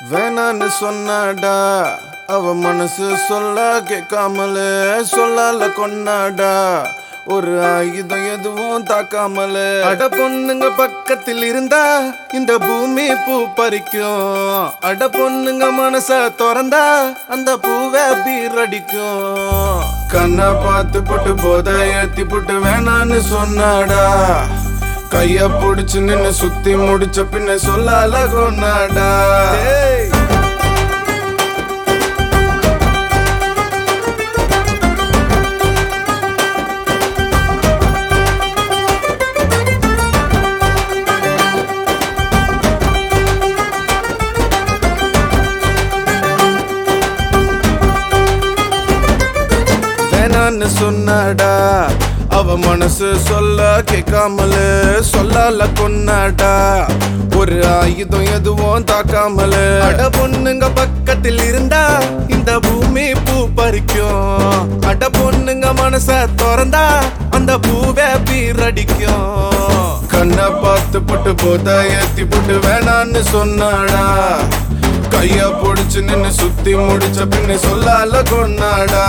வேணான்னு சொன்னாடா அவ மனசு சொல்ல கேட்காமலே சொல்லால கொண்டாடா ஒரு ஆயுதம் எதுவும் தாக்காமலே அட பொண்ணுங்க பக்கத்தில் இருந்தா இந்த பூமி பூ பறிக்கும் அட பொண்ணுங்க மனச திறந்தா அந்த பூவே பீரடிக்கும் கண்ணை பார்த்து போட்டு போத ஏத்தி போட்டு வேணான்னு சொன்னாடா கைய புடிச்சு நின்னு சுத்தி முடிச்ச பின்ன சொல்லால கொண்டாடா வேணான்னு சொன்னாடா அவ மனசு சொல்ல கேட்காமலே சொல்லால கொன்னாடா ஒரு ஆயுதம் எதுவும் தாக்காமலே அட பொண்ணுங்க பக்கத்தில் இருந்தா இந்த பூமி பூ பறிக்கும் அட பொண்ணுங்க மனச திறந்தா அந்த பூவே பீரடிக்கும் கண்ணை பார்த்து போட்டு போத ஏத்தி போட்டு வேணான்னு சொன்னாடா கைய புடிச்சு நின்னு சுத்தி முடிச்ச பின்ன சொல்லால கொண்டாடா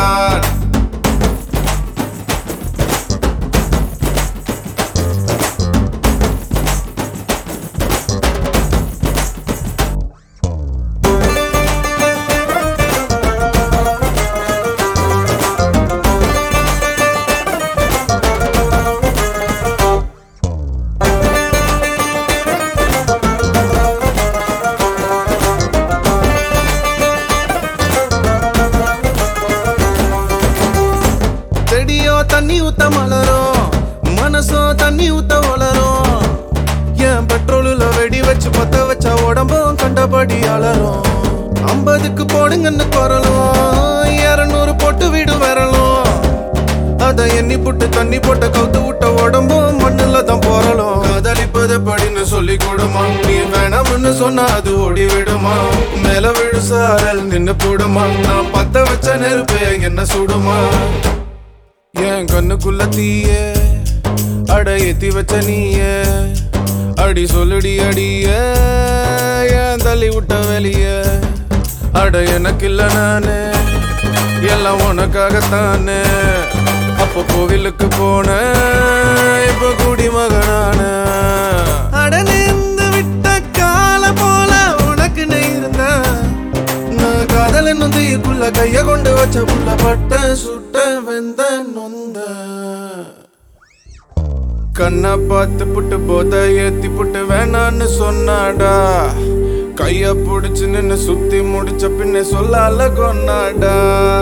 செடியோ தண்ணி ஊத்த மலரும் மனசோ தண்ணி ஊத்த வளரும் என் பெட்ரோலுல வெடி வச்சு பத்த வச்ச உடம்பும் கண்டபடி அலரும் ஐம்பதுக்கு போடுங்கன்னு குரலும் இரநூறு போட்டு வீடு வரலும் அத எண்ணி புட்டு தண்ணி போட்ட கவுத்து விட்ட உடம்பும் மண்ணுல தான் போறலும் காதலிப்பது படின்னு சொல்லி கொடுமா நீ வேணாம்னு சொன்னா அது ஓடி விடுமா மேல விழு சாரல் நின்னு போடுமா நான் பத்த வச்ச நெருப்பு என்ன சுடுமா என் கண்ணுக்குள்ள தீய அட ஏத்தி வச்ச நீய அடி சொல்லுடி அடிய ஏன் தள்ளி விட்ட வெளிய அட எனக்கு இல்ல நானு எல்லாம் உனக்காகத்தானே அப்போ கோவிலுக்கு போன இப்ப குடிமகனான அட நேர்ந்து விட்ட கால போல உனக்கு இருந்த நான் காதல் என்னும் தீக்குள்ள கைய கொண்டு வச்ச புள்ள பட்ட சுட்ட வெந்த நொந்த கண்ணை பார்த்து புட்டு போத ஏத்தி புட்டு வேணான்னு சொன்னாடா கைய புடிச்சு நின்னு சுத்தி முடிச்ச பின்ன சொல்லால கொண்டாடா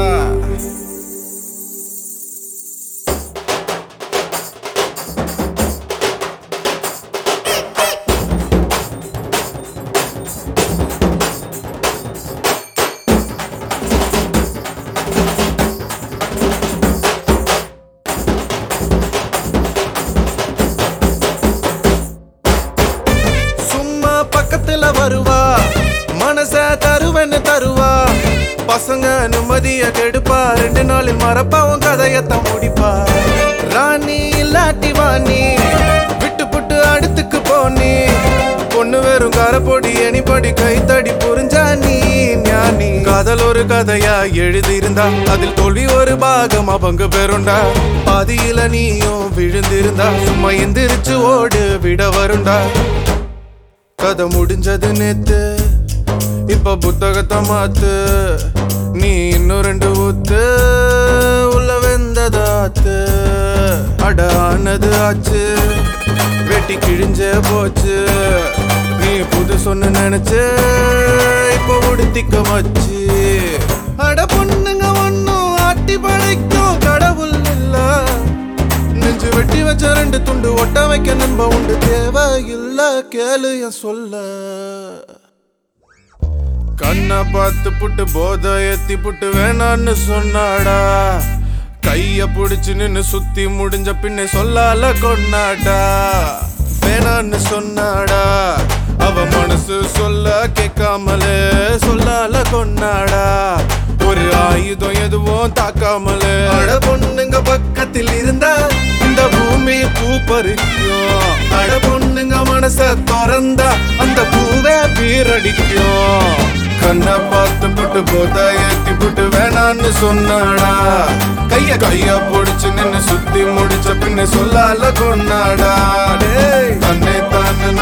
சும்மா பக்கத்துல வருவா மனச தருவன்னு தருவா பசங்க நிம்மதிய கெடுப்பா ரெண்டு நாளில் மறப்பா உன் கதையத்தான் முடிப்பா ராணி இல்லாட்டி வாணி விட்டு புட்டு அடுத்துக்கு போனி பொண்ணு வெறும் காரப்பொடி எனிபடி கைத்தடி புரிஞ்சா நீ ஞானி காதல் ஒரு கதையா எழுதியிருந்தா அதில் தோல்வி ஒரு பாகமா பங்கு பெறுண்டா பாதியில நீயும் விழுந்திருந்தா சும்மா எந்திரிச்சு ஓடு விட வருண்டா கதை முடிஞ்சது நேத்து இப்ப புத்தகத்தை மாத்து நீ இன்னும் ரெண்டு ஊத்து உள்ள வெந்ததாத்து அட ஆனது ஆச்சு வெட்டி கிழிஞ்சே போச்சு நீ புது சொன்னு நினைச்சு இப்ப உடுத்திக்க வச்சு அட பொண்ணுங்க ஒன்னும் ஆட்டி படைக்கும் கடவுள் இல்ல நெஞ்சு வெட்டி வச்ச ரெண்டு துண்டு ஒட்ட வைக்க நம்ப உண்டு தேவை இல்ல கேளு என் சொல்ல கண்ணை பார்த்து புட்டு போத ஏத்தி புட்டு வேணான்னு சொன்னாடா கைய புடிச்சு நின்னு சுத்தி முடிஞ்ச பின்ன சொல்லால கொண்டாடா வேணான்னு சொன்னாடா அவ மனசு சொல்ல கேட்காமலே சொல்லால கொண்டாடா ஒரு ஆயுதம் எதுவும் தாக்காமலே அட பொண்ணுங்க பக்கத்தில் இருந்தா இந்த பூமி பூ பறிக்கும் அட பொண்ணுங்க மனச திறந்தா அந்த பூவே பீரடிக்கும் கண்ணை பார்த்து புட்டு போத ஏத்தி புட்டு வேணான்னு சொன்னாடா கைய கைய பொடிச்சு நின்னு சுத்தி முடிச்ச பின்ன சொல்லால கொண்டாடா டேய் தன்னை தானே